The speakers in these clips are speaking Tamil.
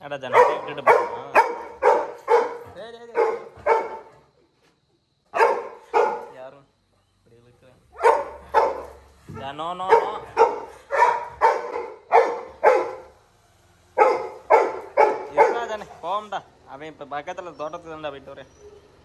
அடா ஜான் அப்படியே விட்டுட்டு போகணும் சரி சரி யாரும் இப்படி இழுக்கிறேன் ஜான் நோ நோ நோ இருக்கா ஜானே போவோம்டா அவன் இப்போ பக்கத்தில் தோட்டத்துக்கு தான்டா போயிட்டு வரேன்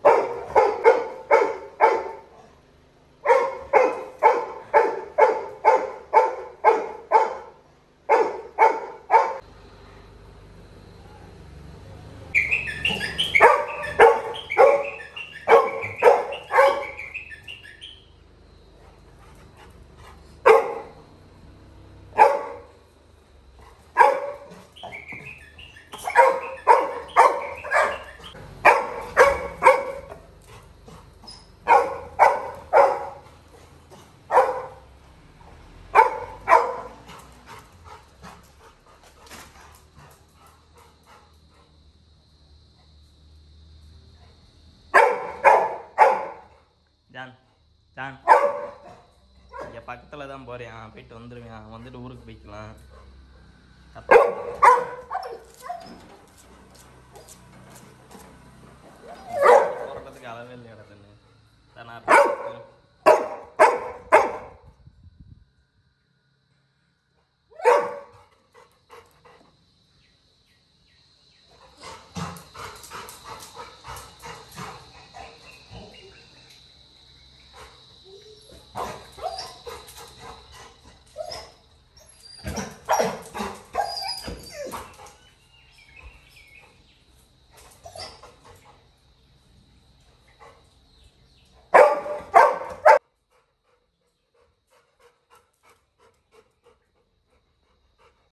ஜான் ஜான் இங்கே பக்கத்தில் தான் போகிறேன் போயிட்டு வந்துடுவேன் வந்துட்டு ஊருக்கு போய்க்கலாம் அப்ப- போராட்டத்துக்கு அளவே இல்லையாடா தண்ணி தானா